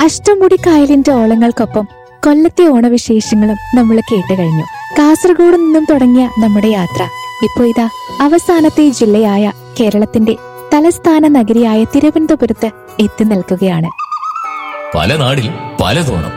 അഷ്ടമുടി കായലിന്റെ ഓളങ്ങൾക്കൊപ്പം കൊല്ലത്തെ ഓണവിശേഷങ്ങളും നമ്മൾ കേട്ട് കഴിഞ്ഞു കാസർഗോഡ് നിന്നും തുടങ്ങിയ നമ്മുടെ യാത്ര ഇപ്പോ ഇതാ അവസാനത്തെ ജില്ലയായ കേരളത്തിന്റെ തലസ്ഥാന നഗരിയായ തിരുവനന്തപുരത്ത് എത്തി നിൽക്കുകയാണ് പല നാടിൽ പലതോണം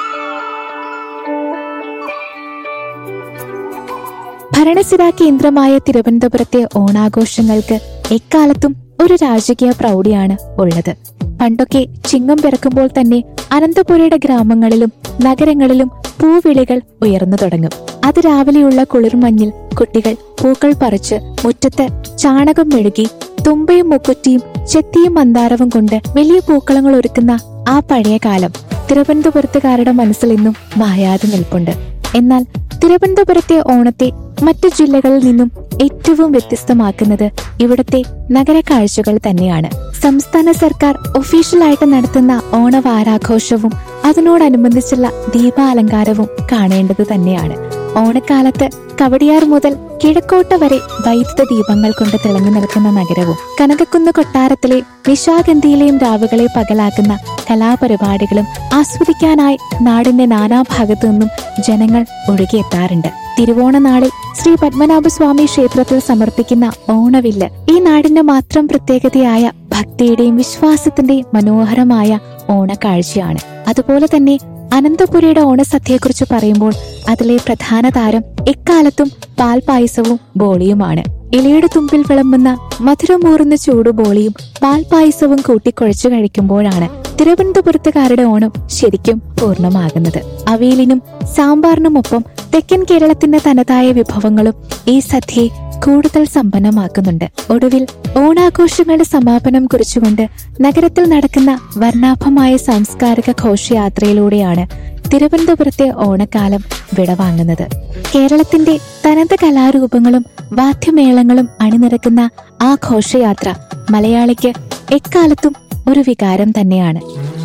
ഭരണസിരാ കേന്ദ്രമായ തിരുവനന്തപുരത്തെ ഓണാഘോഷങ്ങൾക്ക് എക്കാലത്തും ഒരു രാജകീയ പ്രൗഢിയാണ് ഉള്ളത് പണ്ടൊക്കെ ചിങ്ങം പിറക്കുമ്പോൾ തന്നെ അനന്തപുരയുടെ ഗ്രാമങ്ങളിലും നഗരങ്ങളിലും പൂവിളികൾ ഉയർന്നു തുടങ്ങും അത് രാവിലെയുള്ള കുളിർമഞ്ഞിൽ കുട്ടികൾ പൂക്കൾ പറിച്ച് മുറ്റത്ത് ചാണകം മെഴുകി തുമ്പയും മുക്കുറ്റിയും ചെത്തിയും മന്ദാരവും കൊണ്ട് വലിയ പൂക്കളങ്ങൾ ഒരുക്കുന്ന ആ പഴയ കാലം തിരുവനന്തപുരത്തുകാരുടെ മനസ്സിൽ ഇന്നും മായാതെ നിൽപ്പുണ്ട് എന്നാൽ തിരുവനന്തപുരത്തെ ഓണത്തെ മറ്റു ജില്ലകളിൽ നിന്നും ഏറ്റവും വ്യത്യസ്തമാക്കുന്നത് ഇവിടുത്തെ നഗര കാഴ്ചകൾ തന്നെയാണ് സംസ്ഥാന സർക്കാർ ഒഫീഷ്യലായിട്ട് നടത്തുന്ന ഓണവാരാഘോഷവും അതിനോടനുബന്ധിച്ചുള്ള ദീപാലങ്കാരവും കാണേണ്ടത് തന്നെയാണ് ഓണക്കാലത്ത് കവടിയാർ മുതൽ കിഴക്കോട്ട വരെ വൈദ്യുത ദീപങ്ങൾ കൊണ്ട് തിളങ്ങി നിൽക്കുന്ന നഗരവും കനകക്കുന്ന് കൊട്ടാരത്തിലെ നിശാഗന്ധിയിലെയും രാവുകളെ പകലാക്കുന്ന കലാപരിപാടികളും ആസ്വദിക്കാനായി നാടിന്റെ നാനാഭാഗത്തു നിന്നും ജനങ്ങൾ ഒഴുകിയെത്താറുണ്ട് തിരുവോണനാളിൽ ശ്രീ പത്മനാഭസ്വാമി ക്ഷേത്രത്തിൽ സമർപ്പിക്കുന്ന ഓണവില്ല് ഈ നാടിന്റെ മാത്രം പ്രത്യേകതയായ ഭക്തിയുടെയും വിശ്വാസത്തിന്റെയും മനോഹരമായ ഓണക്കാഴ്ചയാണ് അതുപോലെ തന്നെ അനന്തപുരയുടെ ഓണസദ്യയെക്കുറിച്ച് പറയുമ്പോൾ അതിലെ പ്രധാന താരം എക്കാലത്തും പാൽപായസവും ബോളിയുമാണ് ഇലയുടെ തുമ്പിൽ വിളമ്പുന്ന മധുരമൂറുന്ന ചൂട് ബോളിയും പാൽപായസവും കൂട്ടിക്കുഴച്ചു കഴിക്കുമ്പോഴാണ് തിരുവനന്തപുരത്തുകാരുടെ ഓണം ശരിക്കും പൂർണ്ണമാകുന്നത് അവിയലിനും സാമ്പാറിനുമൊപ്പം തെക്കൻ കേരളത്തിന്റെ തനതായ വിഭവങ്ങളും ഈ സദ്യയെ കൂടുതൽ സമ്പന്നമാക്കുന്നുണ്ട് ഒടുവിൽ ഓണാഘോഷങ്ങളുടെ സമാപനം കുറിച്ചുകൊണ്ട് നഗരത്തിൽ നടക്കുന്ന വർണ്ണാഭമായ സാംസ്കാരിക ഘോഷയാത്രയിലൂടെയാണ് തിരുവനന്തപുരത്തെ ഓണക്കാലം വിടവാങ്ങുന്നത് കേരളത്തിന്റെ തനത് കലാരൂപങ്ങളും വാദ്യമേളങ്ങളും അണിനിരക്കുന്ന ആ ഘോഷയാത്ര മലയാളിക്ക് എക്കാലത്തും ഒരു വികാരം തന്നെയാണ്